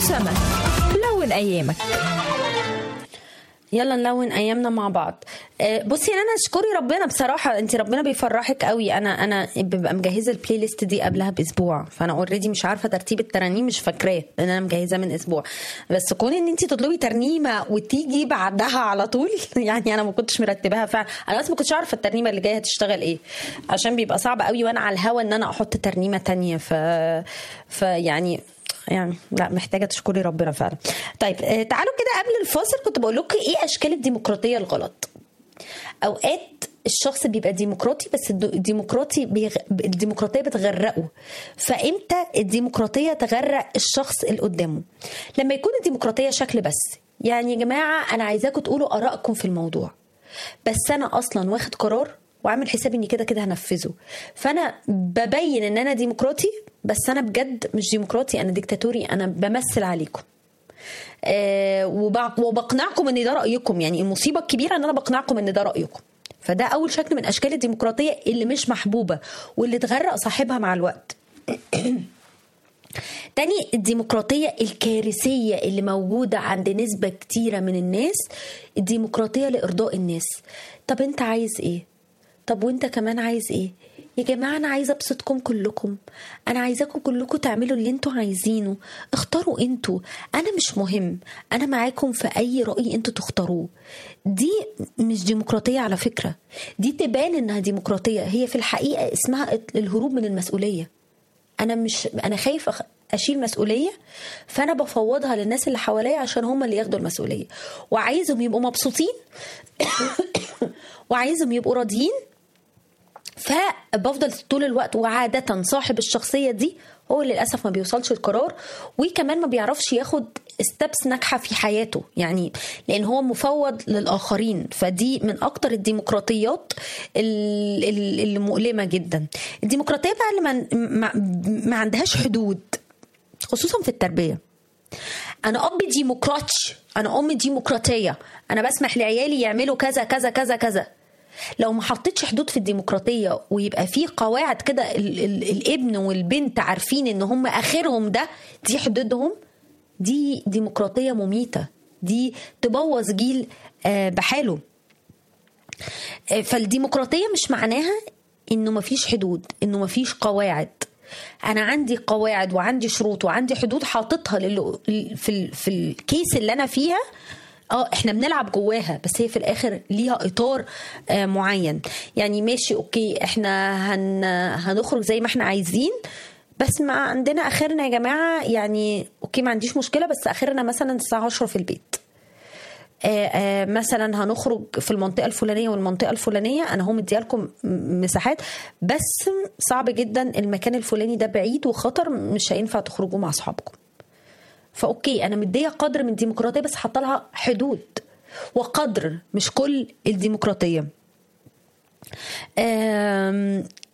أسامة لون أيامك يلا نلون ايامنا مع بعض آه، بصي انا اشكري ربنا بصراحه انت ربنا بيفرحك قوي انا انا ببقى مجهزه البلاي ليست دي قبلها باسبوع فانا اوريدي مش عارفه ترتيب الترانيم مش فاكراه لان انا مجهزه من اسبوع بس كون ان انت تطلبي ترنيمه وتيجي بعدها على طول يعني انا ما كنتش مرتباها فعلا انا بس ما كنتش عارفه الترنيمه اللي جايه هتشتغل ايه عشان بيبقى صعب قوي وانا على الهوا ان انا احط ترنيمه تانية ف فيعني يعني لا محتاجه تشكري ربنا فعلا طيب آه، تعالوا كده قبل الفاصل كنت بقول لكم ايه اشكال الديمقراطيه الغلط اوقات الشخص بيبقى ديمقراطي بس الد- الديمقراطي بيغ... الديمقراطيه بتغرقه فامتى الديمقراطيه تغرق الشخص اللي قدامه لما يكون الديمقراطيه شكل بس يعني يا جماعه انا عايزاكم تقولوا ارائكم في الموضوع بس انا اصلا واخد قرار وعامل حسابي اني كده كده هنفذه فانا ببين ان انا ديمقراطي بس انا بجد مش ديمقراطي انا ديكتاتوري انا بمثل عليكم آه وبع- وبقنعكم ان ده رايكم يعني المصيبه الكبيره ان انا بقنعكم ان ده رايكم فده اول شكل من اشكال الديمقراطيه اللي مش محبوبه واللي تغرق صاحبها مع الوقت تاني الديمقراطية الكارثية اللي موجودة عند نسبة كتيرة من الناس الديمقراطية لإرضاء الناس طب انت عايز ايه طب وانت كمان عايز ايه يا جماعة أنا عايزة أبسطكم كلكم أنا عايزاكم كلكم تعملوا اللي انتوا عايزينه اختاروا انتوا أنا مش مهم أنا معاكم في أي رأي انتوا تختاروه دي مش ديمقراطية على فكرة دي تبان إنها ديمقراطية هي في الحقيقة اسمها الهروب من المسؤولية انا مش انا خايف أخ- اشيل مسؤوليه فانا بفوضها للناس اللي حواليا عشان هم اللي ياخدوا المسؤوليه وعايزهم يبقوا مبسوطين وعايزهم يبقوا راضيين فبفضل طول الوقت وعادة صاحب الشخصية دي هو اللي للأسف ما بيوصلش القرار وكمان ما بيعرفش ياخد ستبس ناجحة في حياته يعني لأن هو مفوض للآخرين فدي من أكتر الديمقراطيات ال- ال- اللي مؤلمة جدا الديمقراطية بقى اللي ما, ما, ما عندهاش حدود خصوصا في التربية انا اب ديمقراطي انا ام ديمقراطيه انا بسمح لعيالي يعملوا كذا كذا كذا كذا لو ما حطيتش حدود في الديمقراطيه ويبقى في قواعد كده ال- ال- الابن والبنت عارفين ان هم اخرهم ده دي حدودهم دي ديمقراطيه مميته دي تبوظ جيل آه، بحاله آه، فالديمقراطيه مش معناها انه مفيش حدود انه مفيش قواعد انا عندي قواعد وعندي شروط وعندي حدود حاططها لل... في ال... في الكيس اللي انا فيها اه احنا بنلعب جواها بس هي في الاخر ليها اطار آه معين يعني ماشي اوكي احنا هن... هنخرج زي ما احنا عايزين بس ما عندنا اخرنا يا جماعه يعني اوكي ما عنديش مشكله بس اخرنا مثلا الساعه 10 في البيت آه، آه، مثلا هنخرج في المنطقه الفلانيه والمنطقه الفلانيه انا هو مديها لكم م- مساحات بس صعب جدا المكان الفلاني ده بعيد وخطر مش هينفع تخرجوا مع اصحابكم فاوكي انا مديه قدر من الديمقراطيه بس حاطه لها حدود وقدر مش كل الديمقراطيه آم،